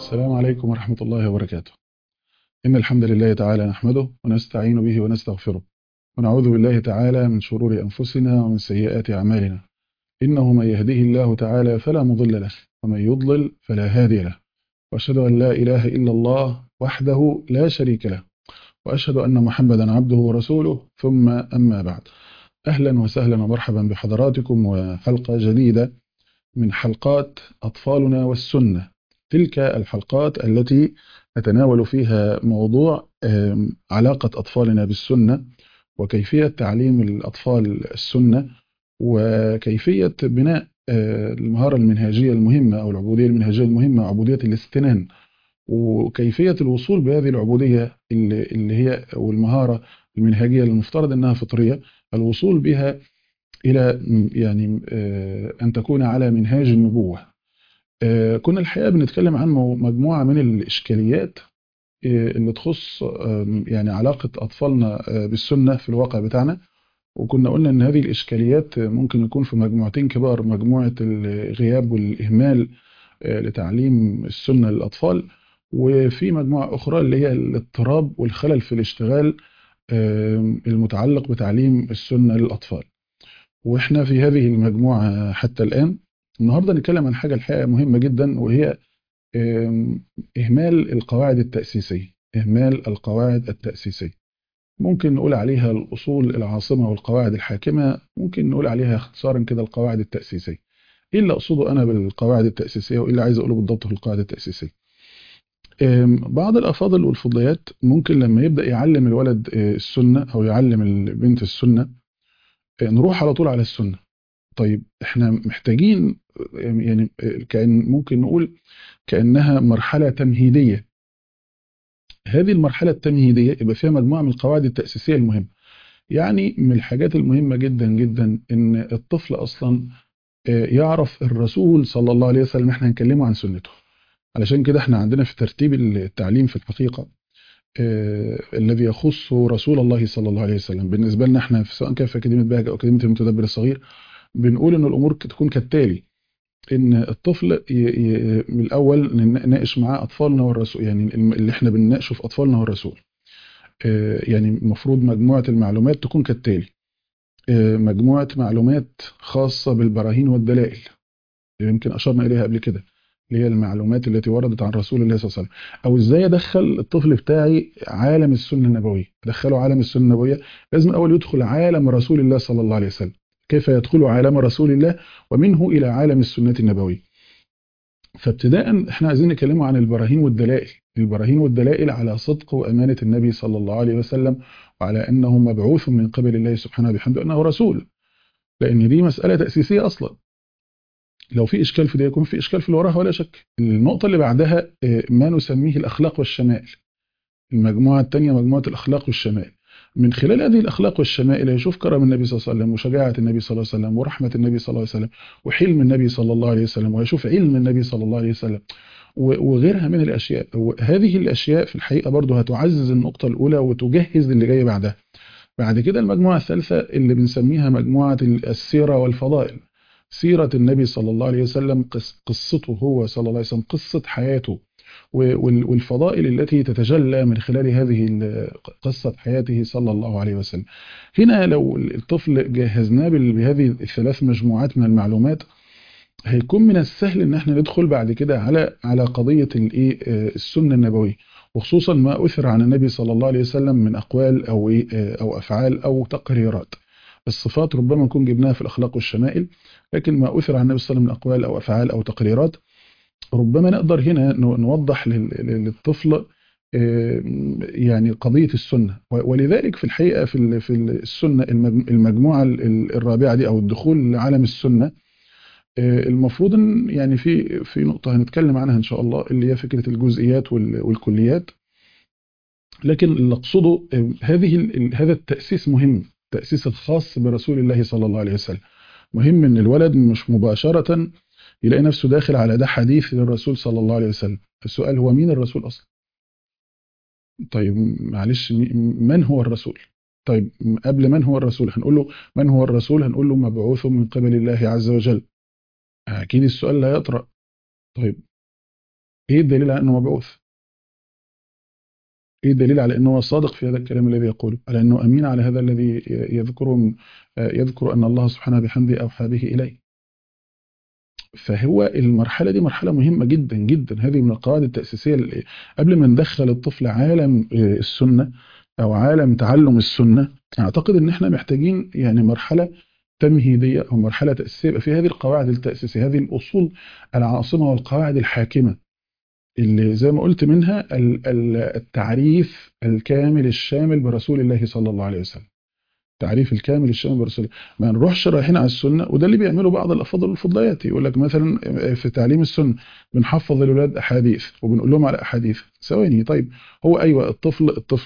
السلام عليكم ورحمة الله وبركاته إن الحمد لله تعالى نحمده ونستعين به ونستغفره ونعوذ بالله تعالى من شرور أنفسنا ومن سيئات أعمالنا إنه من يهده الله تعالى فلا مضل له ومن يضلل فلا هادي له وأشهد أن لا إله إلا الله وحده لا شريك له وأشهد أن محمدا عبده ورسوله ثم أما بعد أهلا وسهلا ومرحبا بحضراتكم وحلقة جديدة من حلقات أطفالنا والسنة تلك الحلقات التي نتناول فيها موضوع علاقة أطفالنا بالسنة وكيفية تعليم الأطفال السنة وكيفية بناء المهارة المنهجية المهمة أو العبودية المنهجية المهمة عبودية الاستنان وكيفية الوصول بهذه العبودية اللي هي والمهارة المنهجية المفترض أنها فطرية الوصول بها إلى يعني أن تكون على منهاج النبوة كنا الحقيقة بنتكلم عن مجموعة من الإشكاليات اللي تخص يعني علاقة أطفالنا بالسنة في الواقع بتاعنا وكنا قلنا أن هذه الإشكاليات ممكن يكون في مجموعتين كبار مجموعة الغياب والإهمال لتعليم السنة للأطفال وفي مجموعة أخرى اللي هي الاضطراب والخلل في الاشتغال المتعلق بتعليم السنة للأطفال وإحنا في هذه المجموعة حتى الآن النهاردة نتكلم عن حاجة الحقيقة مهمة جدا وهي إهمال القواعد التأسيسية إهمال القواعد التأسيسية ممكن نقول عليها الأصول العاصمة والقواعد الحاكمة ممكن نقول عليها اختصارا كده القواعد التأسيسية إيه اللي أقصده أنا بالقواعد التأسيسية وإيه اللي عايز أقوله بالضبط في القواعد التأسيسية بعض الأفاضل والفضليات ممكن لما يبدأ يعلم الولد السنة أو يعلم البنت السنة نروح على طول على السنة طيب احنا محتاجين يعني كأن ممكن نقول كأنها مرحلة تمهيدية هذه المرحلة التمهيدية يبقى فيها مجموعة من القواعد التأسيسية المهمة يعني من الحاجات المهمة جدا جدا ان الطفل اصلا يعرف الرسول صلى الله عليه وسلم احنا هنكلمه عن سنته علشان كده احنا عندنا في ترتيب التعليم في الحقيقة الذي يخص رسول الله صلى الله عليه وسلم بالنسبة لنا احنا سواء كان في أكاديمية بهجة أو أكاديمية المتدبر الصغير بنقول ان الامور تكون كالتالي ان الطفل من الاول نناقش معاه اطفالنا والرسول يعني اللي احنا بنناقشه في اطفالنا والرسول يعني المفروض مجموعه المعلومات تكون كالتالي مجموعه معلومات خاصه بالبراهين والدلائل يمكن اشرنا اليها قبل كده اللي هي المعلومات التي وردت عن رسول الله صلى الله عليه وسلم او ازاي ادخل الطفل بتاعي عالم السنه النبويه ادخله عالم السنه النبويه لازم الاول يدخل عالم رسول الله صلى الله عليه وسلم كيف يدخل عالم رسول الله ومنه إلى عالم السنة النبوية فابتداء احنا عايزين نتكلموا عن البراهين والدلائل البراهين والدلائل على صدق وأمانة النبي صلى الله عليه وسلم وعلى أنه مبعوث من قبل الله سبحانه وبحمده أنه رسول لأن دي مسألة تأسيسية أصلا لو في إشكال في ده يكون في إشكال في اللي وراها ولا شك النقطة اللي بعدها ما نسميه الأخلاق والشمائل المجموعة الثانية مجموعة الأخلاق والشمائل من خلال هذه الأخلاق والشمائل يشوف كرم النبي صلى الله عليه وسلم وشجاعة النبي صلى الله عليه وسلم ورحمة النبي صلى الله عليه وسلم وحلم النبي صلى الله عليه وسلم ويشوف علم النبي صلى الله عليه وسلم وغيرها من الأشياء وهذه الأشياء في الحقيقة برضه هتعزز النقطة الأولى وتجهز اللي جاي بعدها بعد كده المجموعة الثالثة اللي بنسميها مجموعة السيرة والفضائل سيرة النبي صلى الله عليه وسلم قصته هو صلى الله عليه وسلم قصة حياته والفضائل التي تتجلى من خلال هذه قصة حياته صلى الله عليه وسلم هنا لو الطفل جهزناه بهذه الثلاث مجموعات من المعلومات هيكون من السهل ان احنا ندخل بعد كده على على قضية الايه السنة النبوية وخصوصا ما أثر عن النبي صلى الله عليه وسلم من أقوال أو إيه أو أفعال أو تقريرات الصفات ربما نكون جبناها في الأخلاق والشمائل لكن ما أثر عن النبي صلى الله عليه وسلم من أقوال أو أفعال أو تقريرات ربما نقدر هنا نوضح للطفل يعني قضية السنة ولذلك في الحقيقة في في السنة المجموعة الرابعة دي أو الدخول لعالم السنة المفروض ان يعني في في نقطة هنتكلم عنها إن شاء الله اللي هي فكرة الجزئيات والكليات لكن اللي أقصده هذه هذا التأسيس مهم التأسيس الخاص برسول الله صلى الله عليه وسلم مهم ان الولد مش مباشرة يلاقي نفسه داخل على ده حديث للرسول صلى الله عليه وسلم السؤال هو مين الرسول أصلا طيب معلش من هو الرسول طيب قبل من هو الرسول هنقول له من هو الرسول هنقول له مبعوث من قبل الله عز وجل أكيد السؤال لا يطرأ طيب ايه الدليل على انه مبعوث ايه الدليل على انه صادق في هذا الكلام الذي يقوله على انه امين على هذا الذي يذكر يذكر ان الله سبحانه بحمده اوحى به اليه فهو المرحله دي مرحله مهمه جدا جدا هذه من القواعد التاسيسيه اللي قبل ما ندخل الطفل عالم السنه او عالم تعلم السنه اعتقد ان احنا محتاجين يعني مرحله تمهيديه او مرحله تاسيسيه يبقى في هذه القواعد التاسيسيه هذه الاصول العاصمه والقواعد الحاكمه اللي زي ما قلت منها التعريف الكامل الشامل برسول الله صلى الله عليه وسلم التعريف الكامل الشامل برسول الله ما نروحش رايحين على السنه وده اللي بيعمله بعض الافاضل والفضليات يقول لك مثلا في تعليم السنه بنحفظ الاولاد احاديث وبنقول لهم على احاديث ثواني طيب هو ايوه الطفل الطفل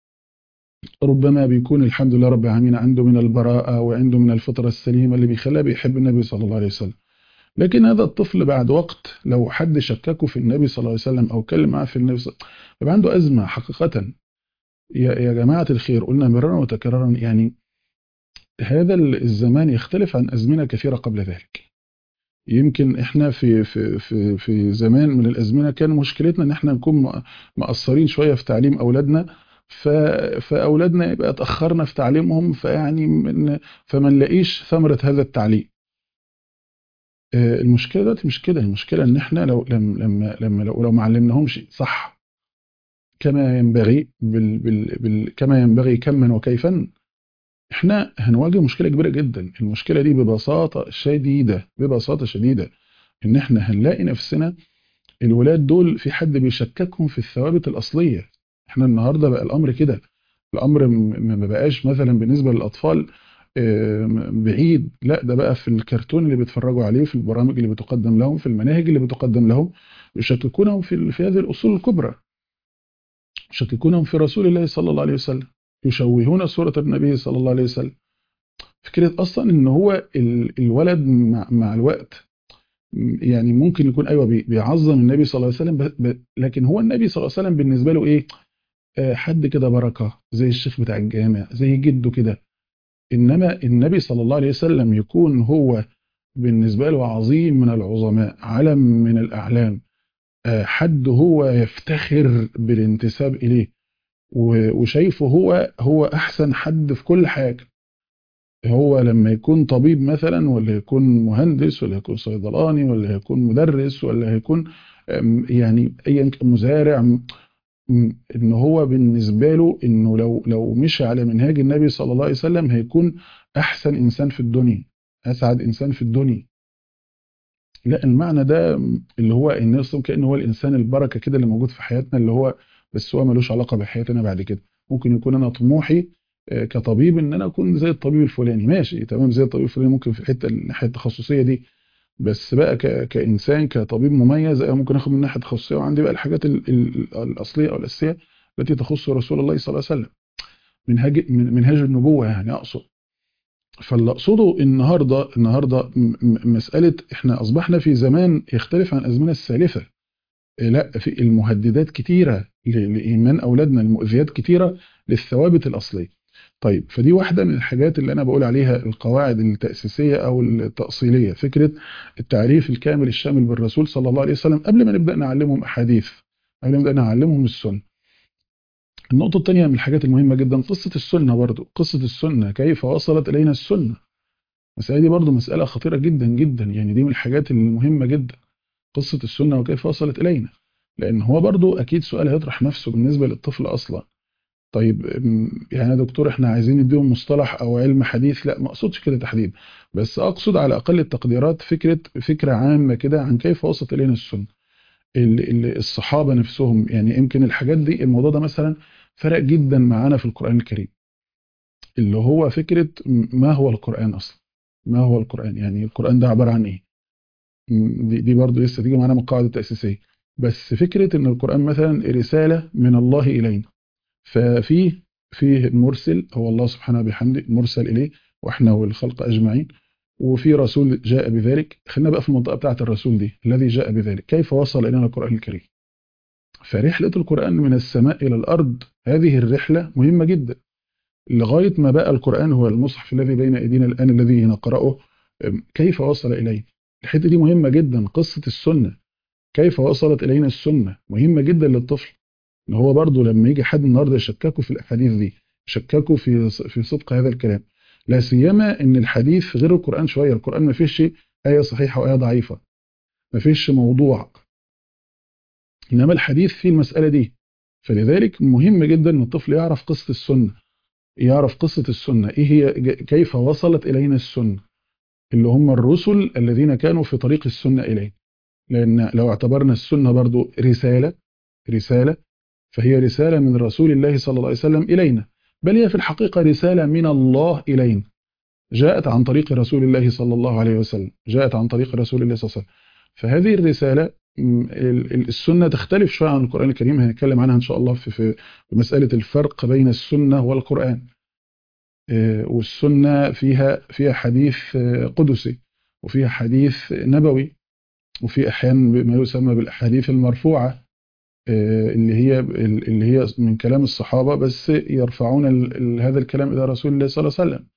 ربما بيكون الحمد لله رب العالمين عنده من البراءه وعنده من الفطره السليمه اللي بيخليه بيحب النبي صلى الله عليه وسلم لكن هذا الطفل بعد وقت لو حد شككه في النبي صلى الله عليه وسلم او اتكلم معاه في النبي صلى الله عليه وسلم يبقى عنده ازمه حقيقه يا يا جماعه الخير قلنا مرارا وتكرارا يعني هذا الزمان يختلف عن ازمنه كثيره قبل ذلك يمكن احنا في في في في زمان من الازمنه كان مشكلتنا ان احنا نكون مقصرين شويه في تعليم اولادنا فاولادنا يبقى اتاخرنا في تعليمهم فيعني من فما نلاقيش ثمره هذا التعليم المشكله دلوقتي مش كده المشكله ان احنا لو لما لما لما لو, لو ما علمناهمش صح كما ينبغي بال بال بال كما ينبغي كما وكيفا احنا هنواجه مشكله كبيره جدا المشكله دي ببساطه شديده ببساطه شديده ان احنا هنلاقي نفسنا الولاد دول في حد بيشككهم في الثوابت الاصليه احنا النهارده بقى الامر كده الامر ما بقاش مثلا بالنسبه للاطفال بعيد لا ده بقى في الكرتون اللي بيتفرجوا عليه في البرامج اللي بتقدم لهم في المناهج اللي بتقدم لهم يشككونهم في في هذه الاصول الكبرى يشككونهم في رسول الله صلى الله عليه وسلم يشوهون صورة النبي صلى الله عليه وسلم فكرة أصلا إن هو الولد مع, مع الوقت يعني ممكن يكون أيوة بيعظم النبي صلى الله عليه وسلم لكن هو النبي صلى الله عليه وسلم بالنسبة له إيه حد كده بركة زي الشيخ بتاع الجامع زي جده كده إنما النبي صلى الله عليه وسلم يكون هو بالنسبة له عظيم من العظماء علم من الأعلام حد هو يفتخر بالانتساب إليه وشايفه هو هو أحسن حد في كل حاجة هو لما يكون طبيب مثلا ولا يكون مهندس ولا يكون صيدلاني ولا يكون مدرس ولا يكون يعني ايا مزارع ان هو بالنسبه له انه لو لو مشى على منهاج النبي صلى الله عليه وسلم هيكون احسن انسان في الدنيا اسعد انسان في الدنيا لا المعنى ده اللي هو ان كان هو الانسان البركه كده اللي موجود في حياتنا اللي هو بس هو ملوش علاقه بحياتنا بعد كده ممكن يكون انا طموحي كطبيب ان انا اكون زي الطبيب الفلاني ماشي تمام زي الطبيب الفلاني ممكن في الحته الناحيه التخصصيه دي بس بقى كانسان كطبيب مميز ممكن اخد من ناحيه تخصصيه وعندي بقى الحاجات الاصليه او الاساسيه التي تخص رسول الله صلى الله عليه وسلم منهج منهاج النبوه يعني اقصد فاللي اقصده النهارده النهارده مساله احنا اصبحنا في زمان يختلف عن الازمنه السالفه لا في المهددات كتيره لايمان اولادنا المؤذيات كتيره للثوابت الاصليه طيب فدي واحده من الحاجات اللي انا بقول عليها القواعد التاسيسيه او التاصيليه فكره التعريف الكامل الشامل بالرسول صلى الله عليه وسلم قبل ما نبدا نعلمهم احاديث قبل ما نبدا نعلمهم السنه النقطة الثانية من الحاجات المهمة جدا قصة السنة برضو قصة السنة كيف وصلت إلينا السنة المسألة دي برضو مسألة خطيرة جدا جدا يعني دي من الحاجات المهمة جدا قصة السنة وكيف وصلت إلينا لأن هو برضو أكيد سؤال هيطرح نفسه بالنسبة للطفل أصلا طيب يعني يا دكتور احنا عايزين نديهم مصطلح او علم حديث لا ما اقصدش كده تحديدا بس اقصد على اقل التقديرات فكره فكره عامه كده عن كيف وصلت الينا السنه الصحابه نفسهم يعني يمكن الحاجات دي الموضوع ده مثلا فرق جدا معانا في القران الكريم اللي هو فكره ما هو القران اصلا ما هو القران يعني القران ده عباره عن ايه دي, دي برضه لسه تيجي معانا من القاعده التاسيسيه بس فكره ان القران مثلا رساله من الله الينا ففيه فيه المرسل هو الله سبحانه بحمده المرسل إليه وإحنا والخلق أجمعين وفي رسول جاء بذلك خلينا بقى في المنطقة بتاعة الرسول دي الذي جاء بذلك كيف وصل إلينا القرآن الكريم فرحلة القرآن من السماء إلى الأرض هذه الرحلة مهمة جدا لغاية ما بقى القرآن هو المصحف الذي بين أيدينا الآن الذي نقرأه كيف وصل إليه الحتة دي مهمة جدا قصة السنة كيف وصلت إلينا السنة مهمة جدا للطفل ان هو برضه لما يجي حد النهارده يشككوا في الاحاديث دي يشككوا في في صدق هذا الكلام لا سيما ان الحديث غير القران شويه القران ما فيش ايه صحيحه وايه ضعيفه ما فيش موضوع انما الحديث فيه المساله دي فلذلك مهم جدا ان الطفل يعرف قصه السنه يعرف قصه السنه ايه هي كيف وصلت الينا السنه اللي هم الرسل الذين كانوا في طريق السنه الينا لان لو اعتبرنا السنه برضو رساله رساله فهي رسالة من رسول الله صلى الله عليه وسلم إلينا بل هي في الحقيقة رسالة من الله إلينا جاءت عن طريق رسول الله صلى الله عليه وسلم جاءت عن طريق رسول الله صلى الله عليه وسلم فهذه الرسالة السنة تختلف شوية عن القرآن الكريم هنتكلم عنها إن شاء الله في, في مسألة الفرق بين السنة والقرآن والسنة فيها فيها حديث قدسي وفيها حديث نبوي وفي أحيانا ما يسمى بالأحاديث المرفوعة اللي هي اللي هي من كلام الصحابة بس يرفعون هذا الكلام إلى رسول الله صلى الله عليه وسلم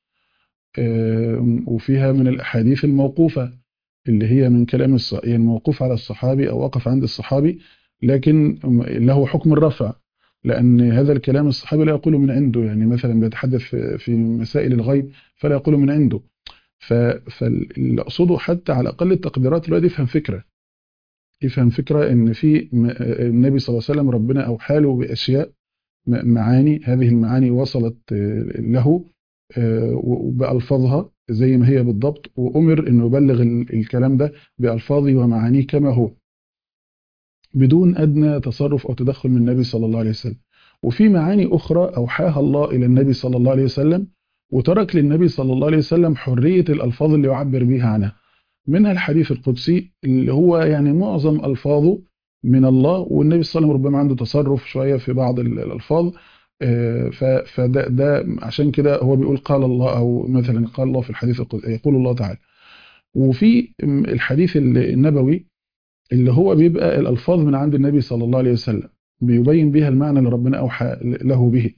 وفيها من الأحاديث الموقوفة اللي هي من كلام يعني الموقوف على الصحابي أو وقف عند الصحابي لكن له حكم الرفع لأن هذا الكلام الصحابي لا يقوله من عنده يعني مثلا بيتحدث في مسائل الغيب فلا يقوله من عنده فاللي أقصده حتى على أقل التقديرات الواحد يفهم فكرة يفهم فكرة ان في النبي صلى الله عليه وسلم ربنا اوحى له باشياء معاني هذه المعاني وصلت له بألفاظها زي ما هي بالضبط وأمر انه يبلغ الكلام ده بألفاظه ومعانيه كما هو بدون أدنى تصرف أو تدخل من النبي صلى الله عليه وسلم وفي معاني أخرى أوحاها الله إلى النبي صلى الله عليه وسلم وترك للنبي صلى الله عليه وسلم حرية الألفاظ اللي يعبر بها عنها منها الحديث القدسي اللي هو يعني معظم ألفاظه من الله والنبي صلى الله عليه وسلم ربما عنده تصرف شوية في بعض الألفاظ فده ده عشان كده هو بيقول قال الله أو مثلا قال الله في الحديث القدسي يقول الله تعالى وفي الحديث النبوي اللي هو بيبقى الألفاظ من عند النبي صلى الله عليه وسلم بيبين بها المعنى اللي ربنا أوحى له به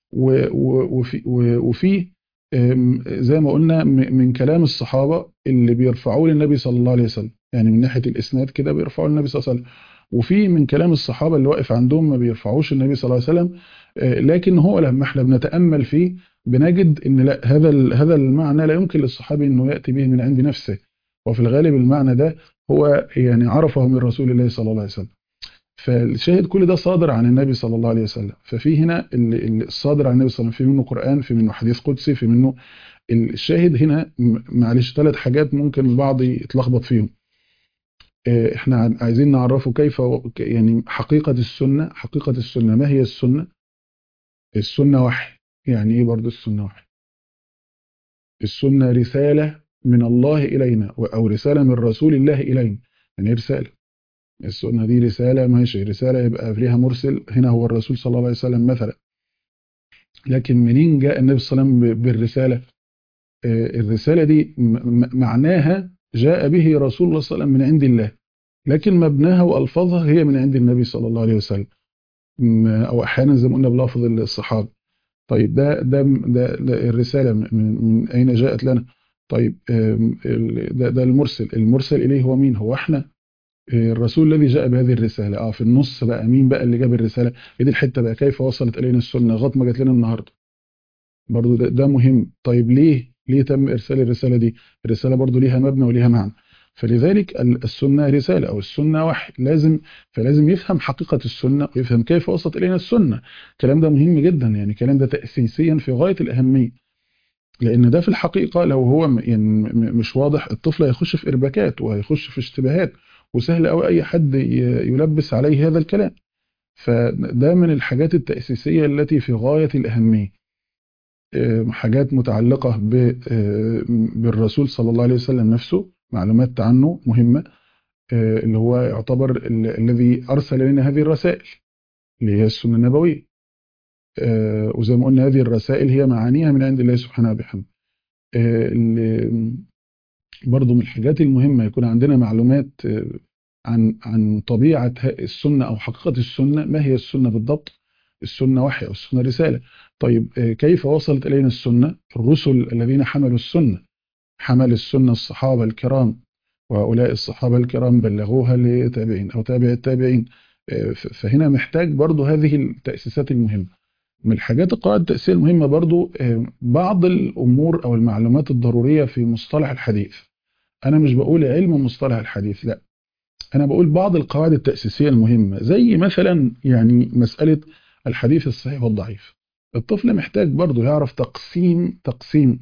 وفي, وفي زي ما قلنا من كلام الصحابة اللي بيرفعوه للنبي صلى الله عليه وسلم يعني من ناحية الإسناد كده بيرفعوه للنبي صلى الله عليه وسلم وفي من كلام الصحابة اللي واقف عندهم ما بيرفعوش النبي صلى الله عليه وسلم لكن هو لما احنا بنتأمل فيه بنجد ان لا هذا هذا المعنى لا يمكن للصحابي انه يأتي به من عند نفسه وفي الغالب المعنى ده هو يعني عرفه من رسول الله صلى الله عليه وسلم فالشاهد كل ده صادر عن النبي صلى الله عليه وسلم ففي هنا الصادر عن النبي صلى الله عليه وسلم في منه قرآن في منه حديث قدسي في منه الشاهد هنا معلش ثلاث حاجات ممكن البعض يتلخبط فيهم احنا عايزين نعرفه كيف يعني حقيقة السنة حقيقة السنة ما هي السنة السنة وحي يعني ايه برضو السنة وحي السنة رسالة من الله إلينا أو رسالة من رسول الله إلينا يعني رسالة السنة دي رسالة ماشي رسالة يبقى فيها مرسل هنا هو الرسول صلى الله عليه وسلم مثلا لكن منين جاء النبي صلى الله عليه وسلم بالرسالة الرسالة دي معناها جاء به رسول الله صلى الله عليه وسلم من عند الله لكن مبناها وألفاظها هي من عند النبي صلى الله عليه وسلم أو أحيانا زي ما قلنا بلفظ الصحابة طيب ده ده ده, ده الرسالة من, من أين جاءت لنا طيب ده, ده المرسل المرسل إليه هو مين هو احنا الرسول الذي جاء بهذه الرسالة اه في النص بقى مين بقى اللي جاب الرسالة دي الحتة بقى كيف وصلت إلينا السنة لغايه ما جات لنا النهاردة برضو ده, ده مهم طيب ليه ليه تم إرسال الرسالة دي الرسالة برضو ليها مبنى وليها معنى فلذلك السنة رسالة أو السنة وحي لازم فلازم يفهم حقيقة السنة ويفهم كيف وصلت إلينا السنة الكلام ده مهم جدا يعني الكلام ده تأسيسيا في غاية الأهمية لأن ده في الحقيقة لو هو يعني مش واضح الطفل هيخش في إرباكات وهيخش في اشتباهات وسهل قوي أي حد يلبس عليه هذا الكلام فده من الحاجات التأسيسية التي في غاية الأهمية حاجات متعلقة بالرسول صلى الله عليه وسلم نفسه معلومات عنه مهمة اللي هو يعتبر الذي أرسل لنا هذه الرسائل اللي هي السنة النبوية وزي ما قلنا هذه الرسائل هي معانيها من عند الله سبحانه وبحمده برضو من الحاجات المهمة يكون عندنا معلومات عن عن طبيعة السنة أو حقيقة السنة ما هي السنة بالضبط السنة وحي أو السنة رسالة طيب كيف وصلت إلينا السنة الرسل الذين حملوا السنة حمل السنة الصحابة الكرام وهؤلاء الصحابة الكرام بلغوها لتابعين أو تابع التابعين فهنا محتاج برضو هذه التأسيسات المهمة من الحاجات القواعد التأسيسية المهمة برضو بعض الأمور أو المعلومات الضرورية في مصطلح الحديث أنا مش بقول علم مصطلح الحديث لا أنا بقول بعض القواعد التأسيسية المهمة زي مثلا يعني مسألة الحديث الصحيح والضعيف الطفل محتاج برضو يعرف تقسيم تقسيم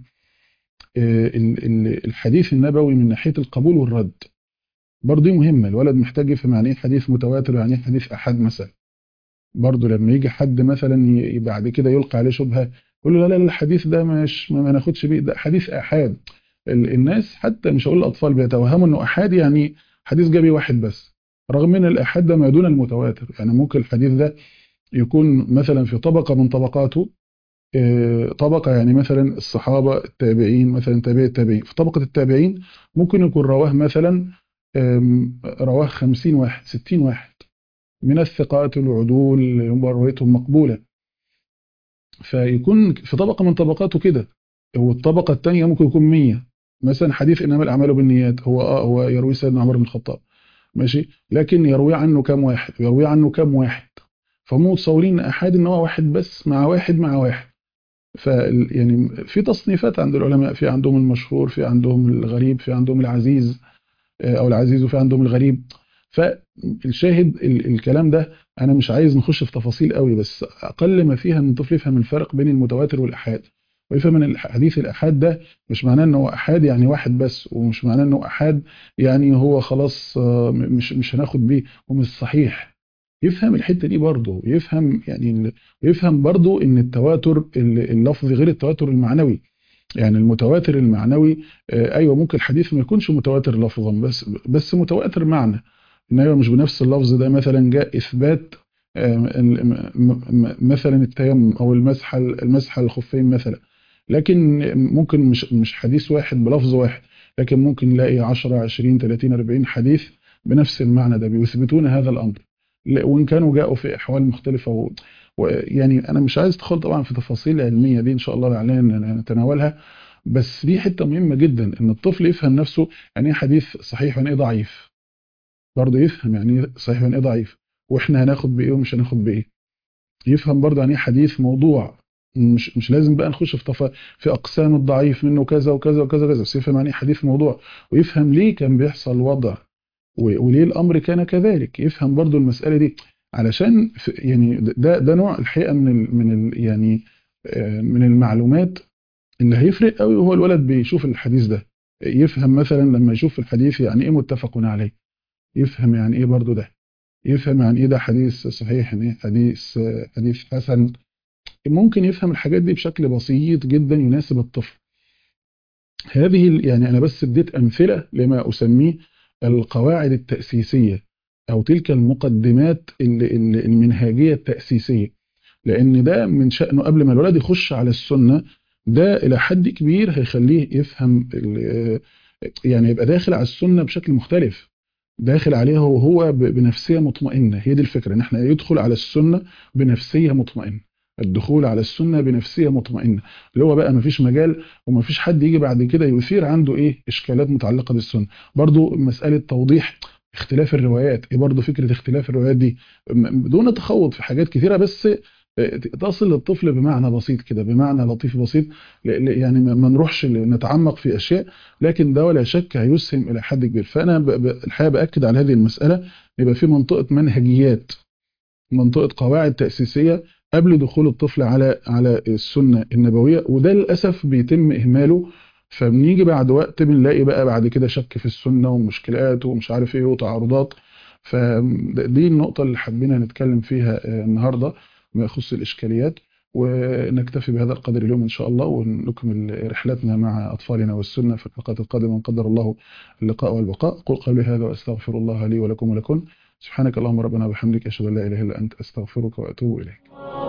الحديث النبوي من ناحية القبول والرد برضه مهمة الولد محتاج يفهم يعني ايه حديث متواتر ويعني ايه حديث أحد مثلا برضه لما يجي حد مثلا بعد كده يلقى عليه شبهة يقول له لا لا الحديث ده مش ما ناخدش بيه ده حديث أحاد الناس حتى مش هقول الأطفال بيتوهموا إنه أحاد يعني حديث جابي واحد بس رغم ان الأحاد ده ما دون المتواتر يعني ممكن الحديث ده يكون مثلا في طبقة من طبقاته طبقة يعني مثلا الصحابة التابعين مثلا تابع التابعين في طبقة التابعين ممكن يكون رواه مثلا رواه 50 واحد 60 واحد من الثقات العدول اللي هم روايتهم مقبولة فيكون في طبقة من طبقاته كده والطبقة الثانية ممكن يكون 100 مثلا حديث إنما الأعمال بالنيات هو آه هو يروي سيدنا عمر بن الخطاب ماشي لكن يروي عنه كام واحد يروي عنه كام واحد فهم متصورين أحد إن هو واحد بس مع واحد مع واحد ف يعني في تصنيفات عند العلماء في عندهم المشهور في عندهم الغريب في عندهم العزيز او العزيز وفي عندهم الغريب فالشاهد الكلام ده انا مش عايز نخش في تفاصيل قوي بس اقل ما فيها ان الطفل يفهم الفرق بين المتواتر والاحاد ويفهم ان الحديث الاحاد ده مش معناه انه احاد يعني واحد بس ومش معناه انه احاد يعني هو خلاص مش مش هناخد بيه ومش صحيح يفهم الحته دي برضه يفهم يعني يفهم برضه ان التواتر اللفظي غير التواتر المعنوي يعني المتواتر المعنوي ايوه ممكن الحديث ما يكونش متواتر لفظا بس بس متواتر معنى ان ايوه مش بنفس اللفظ ده مثلا جاء اثبات مثلا التيمم او المسح المسح الخفين مثلا لكن ممكن مش مش حديث واحد بلفظ واحد لكن ممكن نلاقي 10 20 30 40 حديث بنفس المعنى ده بيثبتون هذا الامر وان كانوا جاءوا في احوال مختلفه ويعني انا مش عايز ادخل طبعا في تفاصيل علميه دي ان شاء الله علينا نتناولها بس دي حته مهمه جدا ان الطفل يفهم نفسه يعني ايه حديث صحيح ويعني ايه ضعيف برضه يفهم يعني ايه صحيح ويعني ايه ضعيف واحنا هناخد بايه ومش هناخد بايه يفهم برضه يعني ايه حديث موضوع مش مش لازم بقى نخش في طف... في اقسام الضعيف منه كذا وكذا وكذا وكذا بس يفهم يعني ايه حديث موضوع ويفهم ليه كان بيحصل وضع وليه الامر كان كذلك يفهم برضه المساله دي علشان يعني ده ده نوع الحقيقه من ال من ال يعني من المعلومات اللي هيفرق قوي وهو الولد بيشوف الحديث ده يفهم مثلا لما يشوف الحديث يعني ايه متفق عليه يفهم يعني ايه برضو ده يفهم يعني ايه ده حديث صحيح يعني ايه حديث حديث حسن ممكن يفهم الحاجات دي بشكل بسيط جدا يناسب الطفل هذه يعني انا بس اديت امثله لما اسميه القواعد التاسيسيه او تلك المقدمات المنهجيه التاسيسيه لان ده من شانه قبل ما الولد يخش على السنه ده الى حد كبير هيخليه يفهم يعني يبقى داخل على السنه بشكل مختلف داخل عليها وهو بنفسيه مطمئنه هي دي الفكره ان احنا يدخل على السنه بنفسيه مطمئنه الدخول على السنه بنفسيه مطمئنه اللي هو بقى ما فيش مجال وما فيش حد يجي بعد كده يثير عنده ايه اشكالات متعلقه بالسنه برضو مساله توضيح اختلاف الروايات ايه برضو فكره اختلاف الروايات دي بدون تخوض في حاجات كثيره بس تصل للطفل بمعنى بسيط كده بمعنى لطيف بسيط يعني ما نروحش نتعمق في اشياء لكن ده ولا شك هيسهم الى حد كبير فانا الحقيقه باكد على هذه المساله يبقى في منطقه منهجيات منطقه قواعد تاسيسيه قبل دخول الطفل على على السنه النبويه وده للاسف بيتم اهماله فبنيجي بعد وقت بنلاقي بقى بعد كده شك في السنه ومشكلات ومش عارف ايه وتعارضات فدي النقطه اللي حبينا نتكلم فيها النهارده ما يخص الإشكاليات ونكتفي بهذا القدر اليوم إن شاء الله ونكمل رحلتنا مع أطفالنا والسنة في الحلقات القادمة إن قدر الله اللقاء والبقاء قل قولي هذا وأستغفر الله لي ولكم ولكم سبحانك اللهم ربنا وبحمدك أشهد أن لا إله إلا أنت أستغفرك وأتوب إليك